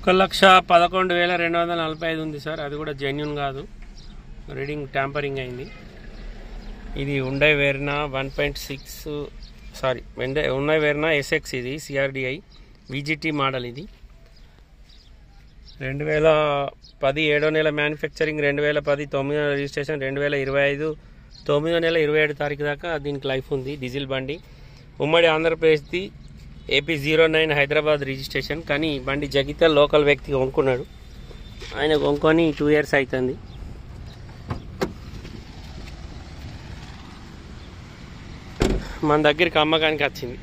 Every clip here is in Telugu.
ఒక లక్ష పదకొండు వేల రెండు వందల నలభై ఐదు ఉంది సార్ అది కూడా జెన్యున్ కాదు రీడింగ్ ట్యాంపరింగ్ అయింది ఇది ఉండే Verna one point six sorry ఉండే ఉండే వేర్నా ఎస్ఎక్స్ ఇది సిఆర్డిఐ విజిటి మోడల్ ఇది రెండు వేల పది ఏడో నెల మ్యానుఫ్యాక్చరింగ్ రెండు వేల పది తొమ్మిదో నెల రిజిస్ట్రేషన్ రెండు వేల ఇరవై ఐదు తొమ్మిదో నెల ఇరవై ఏడు తారీఖు దాకా దీనికి లైఫ్ ఉంది డీజిల్ బండి ఉమ్మడి ఆంధ్రప్రదేశ్ది AP zero nine Hyderabad registration కానీ ఈ బండి జగిత్యాల లోకల్ వ్యక్తి కొనుక్కున్నాడు ఆయన కొనుక్కొని టూ ఇయర్స్ అవుతుంది మన దగ్గరికి అమ్మకానికి వచ్చింది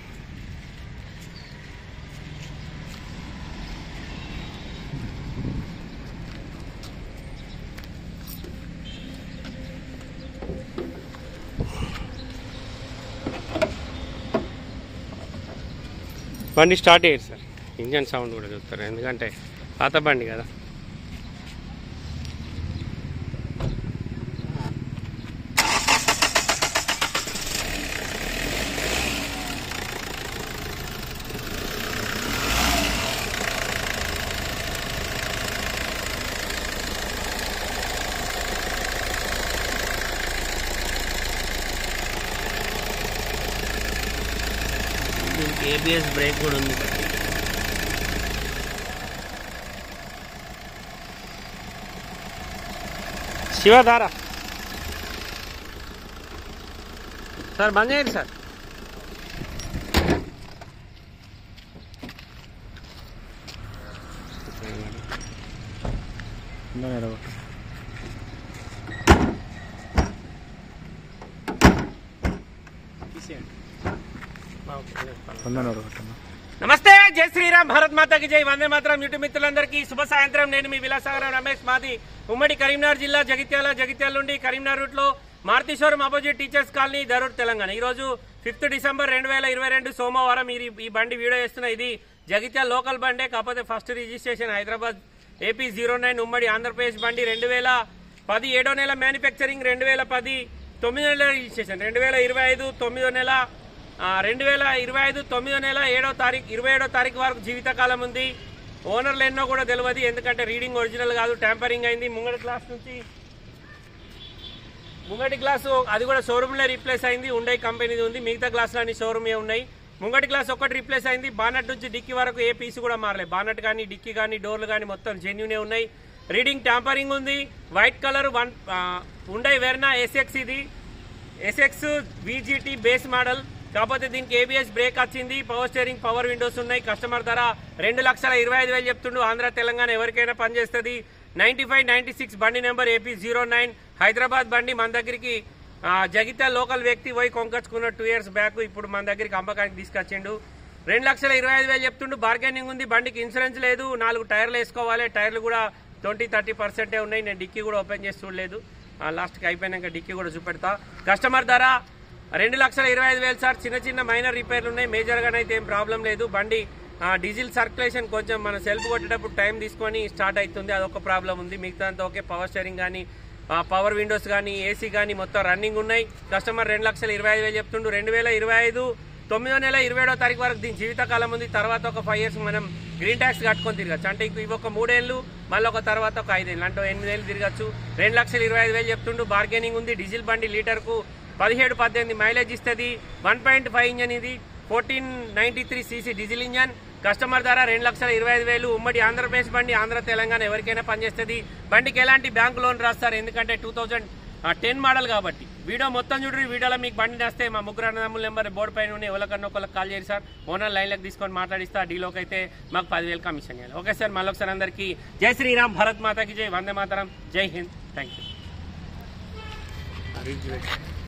బండి స్టార్ట్ అయ్యారు సార్ ఇంజన్ సౌండ్ కూడా చూస్తారు ఎందుకంటే పాత బండి కదా దీనికి ఏబిఎస్ బ్రేక్ కూడా ఉంది శివధార సార్ బంద్ చేయండి సార్ నమస్తే జై శ్రీరామ్ భారత్ మాతాకి జై వందే మాత్రం యూట్యూబ్ మిత్రులందరికీ శుభ సాయంత్రం నేను మీ విలాసాగరం రమేష్ మాది ఉమ్మడి కరీంనగర్ జిల్లా జగిత్యాల జగిత్యాల నుండి కరీంనగర్ రూట్ లో Marutheeswaram opposite teachers colony Darur Telangana ఈ రోజు ఫిఫ్త్ డిసెంబర్ రెండు వేల ఇరవై రెండు సోమవారం ఈ ఈ బండి వీడియో చేస్తున్న ఇది జగిత్యాల లోకల్ బండే కాకపోతే first registration Hyderabad AP zero nine ఉమ్మడి ఆంధ్రప్రదేశ్ బండి రెండు వేల పది ఏడో నెల మ్యానుఫ్యాక్చరింగ్ రెండు వేల పది తొమ్మిదో నెల రిజిస్ట్రేషన్ రెండు వేల ఇరవై ఐదు తొమ్మిదో నెల రెండు వేల ఇరవై ఐదు తొమ్మిదో నెల ఏడో తారీఖు ఇరవై ఏడో తారీఖు వరకు జీవితకాలం ఉంది ఓనర్లు ఎన్నో కూడా తెలియదు ఎందుకంటే రీడింగ్ ఒరిజినల్ కాదు ట్యాంపరింగ్ అయింది ముంగటి క్లాస్ నుంచి ముంగటి గ్లాసు అది కూడా షోరూమ్లో రీప్లేస్ అయింది ఉండే కంపెనీది ఉంది మిగతా గ్లాసులు అన్ని షోరూమే ఉన్నాయి ముంగటి గ్లాస్ ఒక్కటి రీప్లేస్ అయింది బానట్ నుంచి డిక్కీ వరకు ఏ పీస్ కూడా మారలేదు బానట్ కానీ డిక్కీ కానీ డోర్లు కానీ మొత్తం జెన్యునే ఉన్నాయి రీడింగ్ ట్యాంపరింగ్ ఉంది వైట్ కలర్ వన్ ఉండే వెర్నా ఎస్ఎక్స్ ఇది ఎస్ఎక్స్ విజిటి బేస్ మోడల్ కాకపోతే దీనికి ఏబిఎస్ బ్రేక్ వచ్చింది పవర్ స్టీరింగ్ పవర్ విండోస్ ఉన్నాయి కస్టమర్ ధర రెండు లక్షల ఇరవై ఐదు వేలు చెప్తుండు ఆంధ్ర తెలంగాణ ఎవరికైనా పనిచేస్తుంది నైన్టీ ఫైవ్ నైన్టీ సిక్స్ బండి number AP zero nine Hyderabad బండి మన దగ్గరికి ఆ, జగిత్యాల లోకల్ వ్యక్తి పోయి కొనుకొచ్చుకున్న టూ ఇయర్స్ బ్యాక్ ఇప్పుడు మన దగ్గరికి అమ్మకానికి తీసుకొచ్చిండు రెండు లక్షల ఇరవై ఐదు వేలు చెప్తుండు బార్గెనింగ్ ఉంది బండికి ఇన్సూరెన్స్ లేదు నాలుగు టైర్లు వేసుకోవాలి టైర్లు కూడా ట్వంటీ థర్టీ పర్సెంటే ఉన్నాయి నేను డిక్కీ కూడా ఓపెన్ చేసి చూడలేదు లాస్ట్కి అయిపోయినాక డిక్కీ కూడా చూపెడతా కస్టమర్ ధర రెండు లక్షల ఇరవై ఐదు వేలు సార్ చిన్న చిన్న మైనర్ రిపేర్లు ఉన్నాయి మేజర్గా అయితే ఏం ప్రాబ్లం లేదు బండి ఆ, డీజిల్ సర్క్యులేషన్ కొంచెం మన సెల్ఫ్ కొట్టేటప్పుడు టైం తీసుకొని స్టార్ట్ అవుతుంది అదొక ప్రాబ్లం ఉంది మిగతా అంతా ఓకే పవర్ స్టీరింగ్ కానీ పవర్ విండోస్ కానీ ఏసీ కానీ మొత్తం రన్నింగ్ ఉన్నాయి కస్టమర్ రెండు లక్షల ఇరవై ఐదు వేలు చెప్తుండు రెండు వేల ఇరవై ఐదు తొమ్మిదో నెల ఇరవై ఏడో తారీఖు వరకు దీని జీవితకాలం ఉంది తర్వాత ఒక ఫైవ్ ఇయర్స్ మనం గ్రీన్ ట్యాక్స్ కట్టుకొని తిరగచ్చు అంటే ఇంక ఇవి ఒక మూడేళ్ళు మళ్ళీ ఒక తర్వాత ఒక ఐదేళ్ళు అంటే ఎనిమిదేళ్ళు తిరగచ్చు రెండు లక్షల ఇరవై ఐదు వేలు చెప్తుండు బార్గెనింగ్ ఉంది డీజిల్ బండి లీటర్కు పదిహేడు పద్దెనిమిది మైలేజ్ ఇస్తుంది వన్ పాయింట్ ఫైవ్ ఇంజన్ ఇది fourteen ninety three CC diesel engine customer ధర రెండు లక్షల ఇరవై ఐదు వేలు ఉమ్మడి ఆంధ్రప్రదేశ్ బండి ఆంధ్ర తెలంగాణ ఎవరికైనా పనిచేస్తుంది బండికి ఎలాంటి బ్యాంక్ లోన్ రాస్తారు ఎందుకంటే టూ థౌజండ్ టెన్ మోడల్ కాబట్టి వీడియో మొత్తం చూడండి వీడియోలో మీకు బండి నస్తే మా ముగ్గురు అన్నదమ్ముల నెంబర్ బోర్డు పైన ఉన్న ఎవరికన్నా ఒకరికి కాల్ చేయండి సార్ ఓనర్ లైన్లకు తీసుకొని మాట్లాడిస్తే ఆ డీలోకి అయితే మాకు పదివేలు కమిషన్ ఇవ్వాలి ఓకే సార్ మళ్ళీ ఒకసారి అందరికీ జై శ్రీరామ్ భరత్ మాతాకి జై వందే మాతరం జై హింద్ థ్యాంక్ యూ